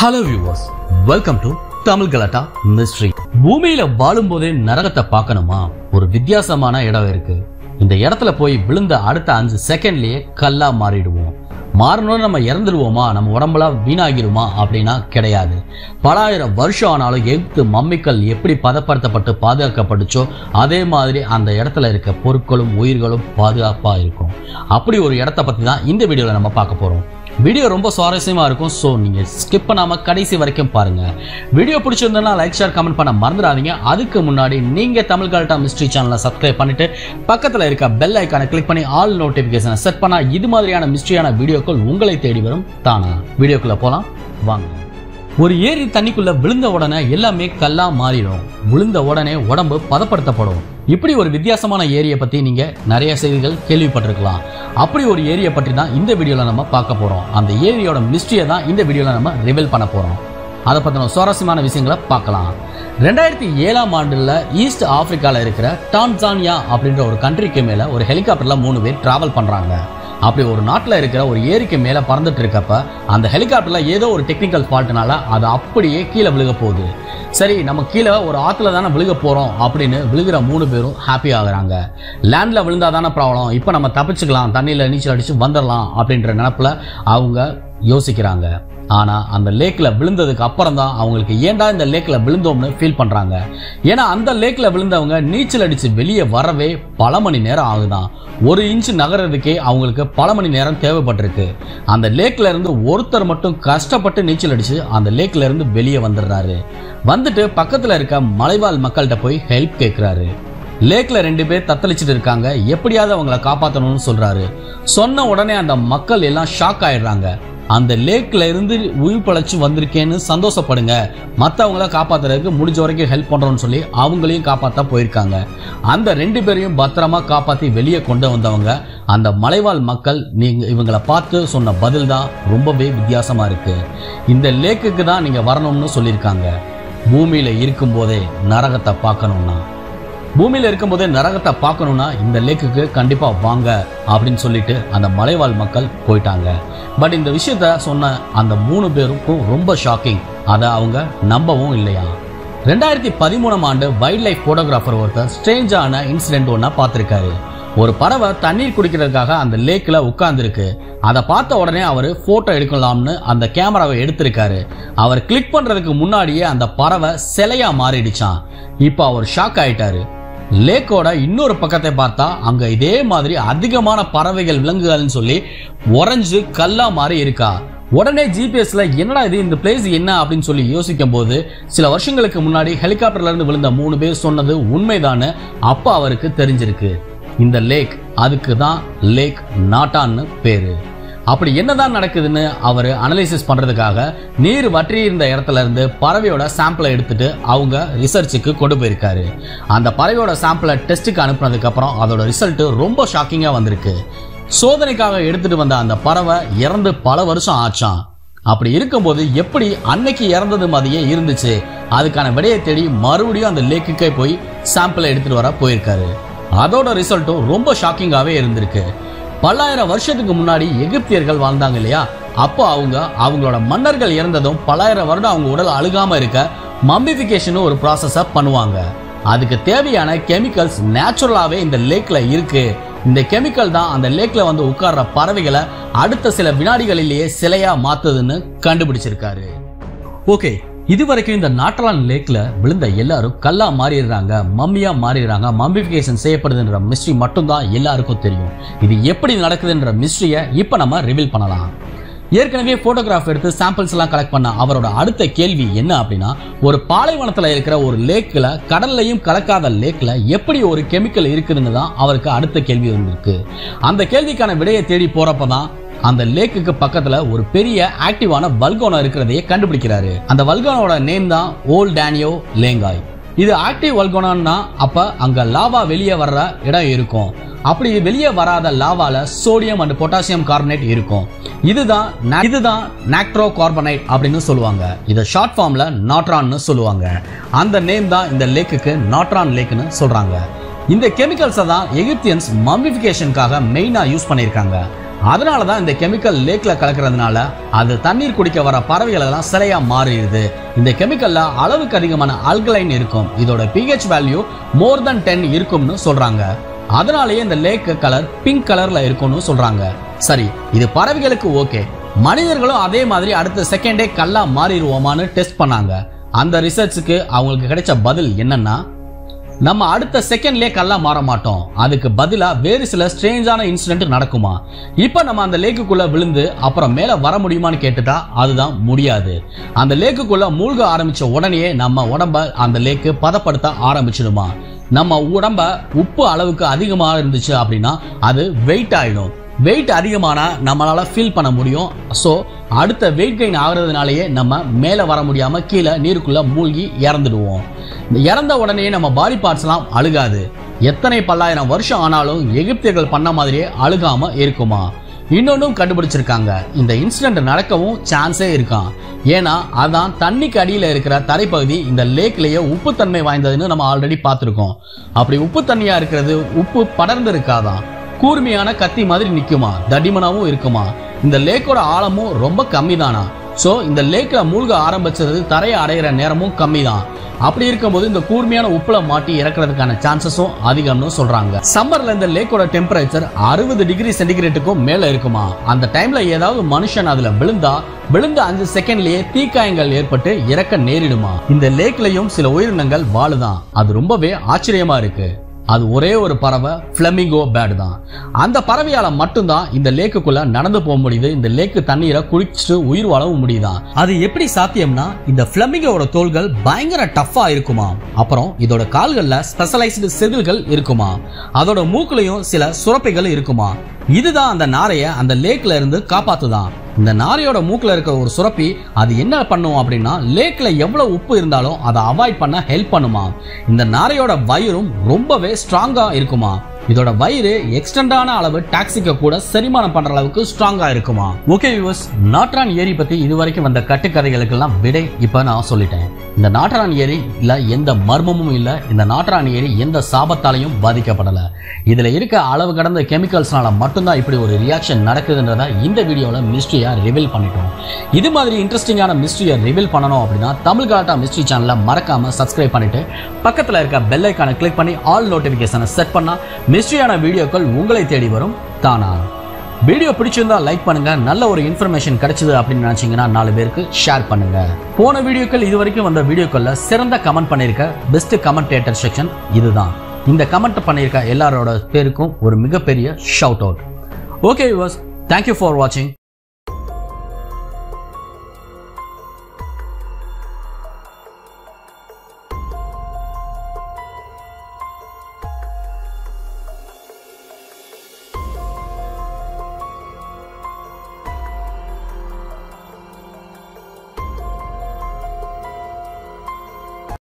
hello viewers welcome to Tamil Galatta mystery பூமியில வாழும்போதே நரகத்தை பார்க்கணுமா ஒரு வித்தியாசமான இடம் இருக்கு இந்த இடத்துல போய் விழுந்த அடுத்த அஞ்சு செகண்ட்லயே கல்லா மாறிடுவோம் மாறணும்னு நம்ம இறந்துருவோமா நம்ம உடம்புலாம் வீணாகிருமா அப்படின்னா கிடையாது பல ஆயிரம் வருஷம் ஆனாலும் எகிப்து மம்மிக்கள் எப்படி பதப்படுத்தப்பட்டு பாதுகாக்கப்பட்டுச்சோ அதே மாதிரி அந்த இடத்துல இருக்க பொருட்களும் உயிர்களும் பாதுகாப்பா இருக்கும் அப்படி ஒரு இடத்த பத்தி தான் இந்த வீடியோல நம்ம பார்க்க போறோம் வீடியோ ரொம்ப சுவாரஸ்யமா இருக்கும் ஸோ நீங்க ஸ்கிப் பண்ணாம கடைசி வரைக்கும் பாருங்க வீடியோ பிடிச்சிருந்தா லைக் ஷேர் கமெண்ட் பண்ண மறந்துடாதீங்க அதுக்கு முன்னாடி நீங்க தமிழ் கல்ட்டா மிஸ்ட்ரி சேனலை சப்ஸ்கிரைப் பண்ணிட்டு பக்கத்துல இருக்க பெல் ஐக்கானை கிளிக் பண்ணி ஆல் நோட்டிபிகேஷனை செட் பண்ணா இது மாதிரியான மிஸ்ட்ரியான வீடியோக்கள் உங்களை தேடி வரும் தானா வீடியோக்குள்ள போலாம் வாங்க ஒரு ஏரி தண்ணிக்குள்ள விழுந்த உடனே எல்லாமே கல்லா மாறிடும் விழுந்த உடனே உடம்பு பதப்படுத்தப்படும் இப்படி ஒரு வித்தியாசமான ஏரியை பத்தி நீங்க நிறைய செய்திகள் கேள்விப்பட்டிருக்கலாம் அப்படி ஒரு ஏரியை பற்றி தான் இந்த வீடியோல நம்ம பார்க்க போறோம் அந்த ஏரியோட மிஸ்ட்ரியை தான் இந்த வீடியோல நம்ம ரிவீல் பண்ண போறோம் அதை பத்தின சுவாரஸ்யமான விஷயங்களை பார்க்கலாம் ரெண்டாயிரத்தி ஏழாம் ஆண்டுல ஈஸ்ட் ஆப்பிரிக்கால இருக்கிற டான்சானியா அப்படின்ற ஒரு கண்ட்ரிக்கு மேல ஒரு ஹெலிகாப்டர்ல மூணு பேர் டிராவல் பண்றாங்க அப்படி ஒரு நாட்டில் இருக்கிற ஒரு ஏரிக்கு மேலே பறந்துட்டு இருக்கப்ப அந்த ஹெலிகாப்டர்ல ஏதோ ஒரு டெக்னிக்கல் ஃபால்ட்னால அது அப்படியே கீழே விழுக போகுது சரி நம்ம கீழே ஒரு ஆற்றுல தானே விழுக போகிறோம் அப்படின்னு விழுகிற மூணு பேரும் ஹாப்பி ஆகுறாங்க லேண்டில் விழுந்தா தானே ப்ராப்ளம் இப்போ நம்ம தப்பிச்சுக்கலாம் தண்ணியில் நீச்சல் அடித்து வந்துடலாம் அப்படின்ற நினப்பில் அவங்க யோசிக்கிறாங்க ஆனால் அந்த லேக்கில் விழுந்ததுக்கு அப்புறம் தான் அவங்களுக்கு ஏன்டா இந்த லேக்கில் விழுந்தோம்னு ஃபீல் பண்ணுறாங்க ஏன்னா அந்த லேக்கில் விழுந்தவங்க நீச்சல் அடித்து வெளியே வரவே பல மணி நேரம் ஆகுதான் ஒரு இன்ச் நகர்றதுக்கே அவங்களுக்கு பல மணி நேரம் தேவைப்பட்டிருக்கு அந்த லேக்ல இருந்து ஒருத்தர் மட்டும் கஷ்டப்பட்டு நீச்சல் அடிச்சு அந்த லேக்ல இருந்து வெளியே வந்துடுறாரு வந்துட்டு பக்கத்துல இருக்க மலைவாழ் மக்கள்கிட்ட போய் ஹெல்ப் கேட்கிறாரு லேக்ல ரெண்டு பேர் தத்தளிச்சுட்டு இருக்காங்க எப்படியாவது அவங்கள காப்பாற்றணும்னு சொல்றாரு சொன்ன உடனே அந்த மக்கள் எல்லாம் ஷாக் ஆயிடுறாங்க அந்த லேக்ல இருந்து உயிர் பழைச்சு வந்திருக்கேன்னு சந்தோஷப்படுங்க மற்றவங்கள காப்பாத்துறதுக்கு முடிஞ்ச வரைக்கும் ஹெல்ப் பண்றோம்னு சொல்லி அவங்களையும் காப்பாற்ற போயிருக்காங்க அந்த ரெண்டு பேரையும் பத்திரமா காப்பாத்தி வெளியே கொண்டு வந்தவங்க அந்த மலைவாழ் மக்கள் நீங்க இவங்களை பார்த்து சொன்ன பதில் தான் ரொம்பவே வித்தியாசமா இருக்கு இந்த லேக்குக்கு தான் நீங்க வரணும்னு சொல்லியிருக்காங்க பூமியில இருக்கும்போதே நரகத்தை பார்க்கணும்னா பூமியில இருக்கும்போதே நரகத்தை பார்க்கணும்னா இந்த லேக்குக்கு கண்டிப்பா வாங்க அப்படின்னு சொல்லிட்டு அந்த மலைவாழ் மக்கள் போயிட்டாங்க பட் இந்த விஷயத்த சொன்ன அந்த மூணு பேருக்கும் ரொம்ப ஷாக்கிங் அதை அவங்க நம்பவும் இல்லையா ரெண்டாயிரத்தி பதிமூணாம் ஆண்டு வைல்ட் லைஃப் போட்டோகிராஃபர் ஒருத்தர் ஸ்ட்ரேஞ்சான இன்சிடென்ட் ஒன்னா பார்த்திருக்காரு ஒரு பறவை தண்ணீர் குடிக்கிறதுக்காக அந்த லேக்ல உட்கார்ந்துருக்கு அதை பார்த்த உடனே அவர் போட்டோ எடுக்கலாம்னு அந்த கேமராவை எடுத்திருக்காரு அவர் கிளிக் பண்றதுக்கு முன்னாடியே அந்த பறவை சிலையா மாறிடுச்சான் இப்போ அவர் ஷாக் ஆயிட்டாரு லேக்கோட இன்னொரு பக்கத்தை பார்த்தா அங்க இதே மாதிரி அதிகமான பறவைகள் விலங்குகள்னு சொல்லி உறைஞ்சு கல்லா மாதிரி இருக்கா உடனே ஜிபிஎஸ்ல என்னடா இது இந்த பிளேஸ் என்ன அப்படின்னு சொல்லி யோசிக்கும் போது சில வருஷங்களுக்கு முன்னாடி ஹெலிகாப்டர்ல இருந்து விழுந்த மூணு பேர் சொன்னது உண்மைதான்னு அப்ப அவருக்கு தெரிஞ்சிருக்கு இந்த லேக் அதுக்கு தான் லேக் நாட்டான்னு பேரு அப்படி என்னதான் நடக்குதுன்னு அவர் அனலைசிஸ் பண்றதுக்காக நீர் வற்றி இருந்த இடத்துல இருந்து பறவையோட சாம்பிளை எடுத்துட்டு அவங்க ரிசர்ச்சுக்கு கொண்டு போயிருக்காரு அந்த பறவையோட சாம்பிளை டெஸ்ட்டுக்கு அனுப்புனதுக்கு அப்புறம் அதோட ரிசல்ட் ரொம்ப ஷாக்கிங்கா வந்திருக்கு சோதனைக்காக எடுத்துட்டு வந்த அந்த பறவை இறந்து பல வருஷம் ஆச்சான் அப்படி இருக்கும்போது எப்படி அன்னைக்கு இறந்தது மாதிரியே இருந்துச்சு அதுக்கான விடையை தேடி மறுபடியும் அந்த லேக்குக்கே போய் சாம்பிளை எடுத்துட்டு வர போயிருக்காரு அதோட ரிசல்ட்டும் ரொம்ப ஷாக்கிங்காவே இருந்திருக்கு பல்லாயிரம் வருஷத்துக்கு முன்னாடி எகிப்தியர்கள் வாழ்ந்தாங்க இல்லையா அப்போ அவங்க அவங்களோட மன்னர்கள் இறந்ததும் பல்லாயிரம் வருடம் அவங்க உடல் அழுகாம இருக்க மம்பிஃபிகேஷன் ஒரு ப்ராசஸை பண்ணுவாங்க அதுக்கு தேவையான கெமிக்கல்ஸ் நேச்சுரலாவே இந்த லேக்ல இருக்கு இந்த கெமிக்கல் தான் அந்த லேக்ல வந்து உட்கார்ற பறவைகளை அடுத்த சில வினாடிகளிலேயே சிலையா மாத்துதுன்னு கண்டுபிடிச்சிருக்காரு ஓகே இதுவரைக்கும் இந்த நாட்டலான் லேக்ல விழுந்த எல்லாரும் கல்லா மாறிடுறாங்க மம்மியா மாறிடுறாங்க மம்பிஃபிகேஷன் செய்யப்படுதுன்ற மிஸ்ட்ரி மட்டும்தான் எல்லாருக்கும் தெரியும் இது எப்படி நடக்குதுன்ற மிஸ்ட்ரியை இப்போ நம்ம ரிவீல் பண்ணலாம் ஏற்கனவே போட்டோகிராஃப் எடுத்து சாம்பிள்ஸ் எல்லாம் கலெக்ட் பண்ண அவரோட அடுத்த கேள்வி என்ன அப்படின்னா ஒரு பாலைவனத்துல இருக்கிற ஒரு லேக்ல கடல்லையும் கலக்காத லேக்ல எப்படி ஒரு கெமிக்கல் இருக்குதுன்னு தான் அவருக்கு அடுத்த கேள்வி வந்திருக்கு அந்த கேள்விக்கான விடையை தேடி போறப்ப தான் அந்த லேக்குக்கு பக்கத்துல ஒரு பெரிய ஆக்டிவான வல்கோனா இருக்கிறதையே கண்டுபிடிக்கிறாரு அந்த வல்கோனோட நேம் தான் ஓல் டேனியோ லேங்காய் இது ஆக்டிவ் வல்கோனான்னா அப்ப அங்க லாவா வெளியே வர்ற இடம் இருக்கும் அப்படி வெளியே வராத லாவால சோடியம் அண்ட் பொட்டாசியம் கார்பனேட் இருக்கும் இதுதான் na- இதுதான் நாக்ட்ரோ கார்பனைட் அப்படின்னு சொல்லுவாங்க இதை ஷார்ட் ஃபார்ம்ல நாட்ரான்னு சொல்லுவாங்க அந்த நேம் தான் இந்த லேக்குக்கு நாட்ரான் லேக்னு சொல்றாங்க இந்த கெமிக்கல்ஸை தான் எகிப்தியன்ஸ் மம்மிஃபிகேஷனுக்காக மெயினா யூஸ் பண்ணியிருக்காங்க அதனால தான் இந்த கெமிக்கல் லேக்ல கலக்கிறதுனால அது தண்ணீர் குடிக்க வர பறவைகள் எல்லாம் சிலையா மாறிடுது இந்த கெமிக்கல்ல அளவுக்கு அதிகமான ஆல்கலைன் இருக்கும் இதோட pH value more than ten இருக்கும்னு சொல்றாங்க அதனாலேயே இந்த லேக் கலர் பிங்க் கலர்ல இருக்கும்னு சொல்றாங்க சரி இது பறவைகளுக்கு ஓகே மனிதர்களும் அதே மாதிரி அடுத்த செகண்டே கல்லா மாறிடுவோமான்னு டெஸ்ட் பண்ணாங்க அந்த ரிசர்ச்சுக்கு அவங்களுக்கு கிடைச்ச பதில் என்னன்னா நம்ம அடுத்த செகண்ட்லயே கல்லா மாற மாட்டோம் அதுக்கு பதிலா வேறு சில ஸ்ட்ரேஞ்சான இன்சிடென்ட் நடக்குமா இப்ப நம்ம அந்த லேக்குக்குள்ள விழுந்து அப்புறம் மேல வர முடியுமான்னு கேட்டுட்டா அதுதான் முடியாது அந்த லேக்குக்குள்ள மூழ்க ஆரம்பிச்ச உடனே நம்ம உடம்ப அந்த லேக்கு பதப்படுத்த ஆரம்பிச்சிடுமா நம்ம உடம்ப உப்பு அளவுக்கு அதிகமா இருந்துச்சு அப்படின்னா அது வெயிட் ஆயிடும் வெயிட் அதிகமானா நம்மளால ஃபீல் பண்ண முடியும் ஸோ அடுத்த வெயிட் கெயின் ஆகுறதுனாலயே நம்ம மேலே வர முடியாம கீழே நீருக்குள்ள மூழ்கி இறந்துடுவோம் இந்த இறந்த உடனே நம்ம பாடி பார்ட்ஸ்லாம் அழுகாது எத்தனை பல்லாயிரம் வருஷம் ஆனாலும் எகிப்தியர்கள் பண்ண மாதிரியே அழுகாம இருக்குமா இன்னொன்னும் கண்டுபிடிச்சிருக்காங்க இந்த இன்சிடென்ட் நடக்கவும் சான்ஸே இருக்கான் ஏன்னா அதான் தண்ணிக்கு அடியில் இருக்கிற தரைப்பகுதி இந்த லேக்லயே உப்புத்தன்மை வாய்ந்ததுன்னு நம்ம ஆல்ரெடி பார்த்துருக்கோம் அப்படி உப்பு தண்ணியா இருக்கிறது உப்பு படர்ந்து இருக்காதான் கூர்மையான கத்தி மாதிரி நிக்குமா தடிமனாவும் இருக்குமா இந்த லேக்கோட ஆழமும் ரொம்ப கம்மி தானா ஸோ இந்த லேக்ல மூழ்க ஆரம்பிச்சது தரையை அடையிற நேரமும் கம்மி தான் அப்படி இருக்கும்போது இந்த கூர்மையான உப்புல மாட்டி இறக்குறதுக்கான சான்சஸும் அதிகம்னு சொல்றாங்க சம்மர்ல இந்த லேக்கோட டெம்பரேச்சர் அறுபது டிகிரி சென்டிகிரேட்டுக்கும் மேல இருக்குமா அந்த டைம்ல ஏதாவது மனுஷன் அதுல விழுந்தா விழுந்த அஞ்சு செகண்ட்லயே தீக்காயங்கள் ஏற்பட்டு இறக்க நேரிடுமா இந்த லேக்லயும் சில உயிரினங்கள் வாழுதான் அது ரொம்பவே ஆச்சரியமா இருக்கு அது ஒரே ஒரு பறவை பிளமிங்கோ பேர்டு தான் அந்த பறவையால மட்டும்தான் இந்த லேக்குக்குள்ள நடந்து போக முடியுது இந்த லேக்கு தண்ணீரை குடிச்சிட்டு உயிர் வாழவும் முடியுதான் அது எப்படி சாத்தியம்னா இந்த பிளமிங்கோட தோள்கள் பயங்கர டஃப்பா இருக்குமா அப்புறம் இதோட கால்கள்ல ஸ்பெஷலைஸ்டு செதில்கள் இருக்குமா அதோட மூக்குலயும் சில சுரப்பைகள் இருக்குமா இதுதான் அந்த நாரைய அந்த லேக்ல இருந்து காப்பாத்துதான் இந்த நாரையோட மூக்குல இருக்க ஒரு சுரப்பி அது என்ன பண்ணும் அப்படின்னா லேக்ல எவ்வளவு உப்பு இருந்தாலும் அதை அவாய்ட் பண்ண ஹெல்ப் பண்ணுமா இந்த நாரையோட வயிறும் ரொம்பவே ஸ்ட்ராங்கா இருக்குமா இதோட வயிறு எக்ஸ்டெண்டான அளவு டாக்ஸிக்க கூட செரிமானம் பண்ற அளவுக்கு ஸ்ட்ராங்கா இருக்குமா ஓகே வியூவர்ஸ் நாட்ரான் ஏரி பத்தி இதுவரைக்கும் வந்த கட்டுக்கதைகளுக்கெல்லாம் விடை இப்ப நான் சொல்லிட்டேன் இந்த நாட்ரான் ஏரி இல்ல எந்த மர்மமும் இல்ல இந்த நாட்ரான் ஏரி எந்த சாபத்தாலையும் பாதிக்கப்படல இதுல இருக்க அளவு கடந்த கெமிக்கல்ஸ்னால மட்டும்தான் இப்படி ஒரு ரியாக்ஷன் நடக்குதுன்றத இந்த வீடியோல மிஸ்ட்ரியா ரிவீல் பண்ணிட்டோம் இது மாதிரி இன்ட்ரெஸ்டிங்கான மிஸ்ட்ரியை ரிவீல் பண்ணணும் அப்படின்னா தமிழ் கலாட்டா மிஸ்ட்ரி சேனலை மறக்காம சப்ஸ்கிரைப் பண்ணிட்டு பக்கத்துல இருக்க பெல் ஐக்கானை கிளிக் பண்ணி ஆல் நோட்டிபிகேஷனை செட் பண்ணா மிஸ்ட்ரியான வீடியோக்கள் உங்களை தேடி வரும் தானா வீடியோ பிடிச்சிருந்தா லைக் பண்ணுங்க நல்ல ஒரு இன்ஃபர்மேஷன் கிடைச்சது அப்படின்னு நினைச்சீங்கன்னா நாலு பேருக்கு ஷேர் பண்ணுங்க போன வீடியோக்கள் இது வரைக்கும் வந்த வீடியோக்கள்ல சிறந்த கமெண்ட் பண்ணியிருக்க பெஸ்ட் கமெண்டேட்டர் செக்ஷன் இதுதான் இந்த கமெண்ட் பண்ணியிருக்க எல்லாரோட பேருக்கும் ஒரு மிகப்பெரிய shout out okay viewers thank you for வாட்சிங்